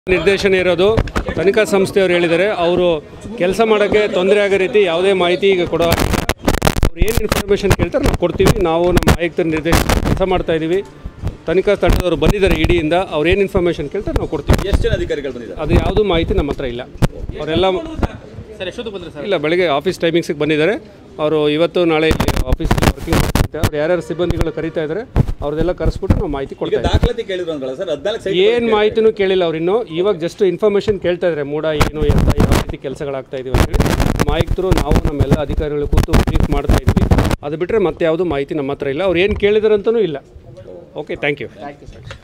ನಿರ್ದೇಶನ ಇರೋದು ತನಿಖಾ ಸಂಸ್ಥೆಯವರು ಹೇಳಿದ್ದಾರೆ ಅವರು ಕೆಲಸ ಮಾಡೋಕ್ಕೆ ತೊಂದರೆ ಆಗೋ ರೀತಿ ಯಾವುದೇ ಮಾಹಿತಿ ಈಗ ಕೊಡೋ ಅವ್ರು ಏನು ಇನ್ಫಾರ್ಮೇಷನ್ ಕೇಳ್ತಾರೆ ನಾವು ಕೊಡ್ತೀವಿ ನಾವು ನಮ್ಮ ಆಯುಕ್ತರ ನಿರ್ದೇಶನ ಕೆಲಸ ಮಾಡ್ತಾ ಇದ್ದೀವಿ ತನಿಖಾ ತಂಡದವರು ಬಂದಿದ್ದಾರೆ ಇಡಿಯಿಂದ ಅವ್ರು ಏನು ಇನ್ಫಾರ್ಮೇಷನ್ ಕೇಳ್ತಾರೆ ನಾವು ಕೊಡ್ತೀವಿ ಎಷ್ಟು ಜನ ಅಧಿಕಾರಿಗಳು ಬಂದಿದ್ದಾರೆ ಅದು ಯಾವುದೂ ಮಾಹಿತಿ ನಮ್ಮ ಹತ್ರ ಇಲ್ಲ ಅವರೆಲ್ಲ ಸರ್ ಎಷ್ಟೊತ್ತು ಬಂದ್ರೆ ಸರ್ ಇಲ್ಲ ಬೆಳಗ್ಗೆ ಆಫೀಸ್ ಟೈಮಿಂಗ್ಸಿಗೆ ಬಂದಿದ್ದಾರೆ ಅವರು ಇವತ್ತು ನಾಳೆ ಆಫೀಸಲ್ಲಿ ವರ್ಕಿಂಗ್ ಮಾಡ್ತಾರೆ ಅವ್ರು ಯಾರ್ಯಾರು ಸಿಬ್ಬಂದಿಗಳು ಕರೀತಾ ಇದ್ದಾರೆ ಅವ್ರದ್ದೆಲ್ಲ ಕರೆಸ್ಬಿಟ್ಟು ನಾವು ಮಾಹಿತಿ ಈಗ ಕೊಡ್ತಾ ಇದ್ದೀವಿ ದಾಖಲಾತಿ ಕೇಳಿದ್ರು ಅಂದ್ರಲ್ಲ ಸರ್ ಹದಿನಾಲ್ಕು ಸೈಟ್ ಏನು ಮಾಹಿತಿನೂ ಕೇಳಿಲ್ಲ ಅವ್ರಿನ್ನು ಇವಾಗ ಜಸ್ಟ್ ಇನ್ಫಾರ್ಮೇಷನ್ ಕೇಳ್ತಾ ಇದ್ದಾರೆ ಮೂಡ ಏನು ಎಂತ ಯಾವ ರೀತಿ ಕೆಲಸಗಳಾಗ್ತಾ ಇದೀವಿ ಅಂತೇಳಿ ನಮ್ಮ ಆಯುಕ್ತರು ನಾವು ನಮ್ಮೆಲ್ಲ ಅಧಿಕಾರಿಗಳು ಕೂತು ಬ್ರೀಫ್ ಮಾಡ್ತಾ ಇದ್ವಿ ಅದು ಬಿಟ್ಟರೆ ಮತ್ತೆ ಯಾವುದು ಮಾಹಿತಿ ನಮ್ಮ ಹತ್ರ ಇಲ್ಲ ಅವ್ರು ಏನು ಕೇಳಿದಾರಂತನೂ ಇಲ್ಲ okay thank you thank you sir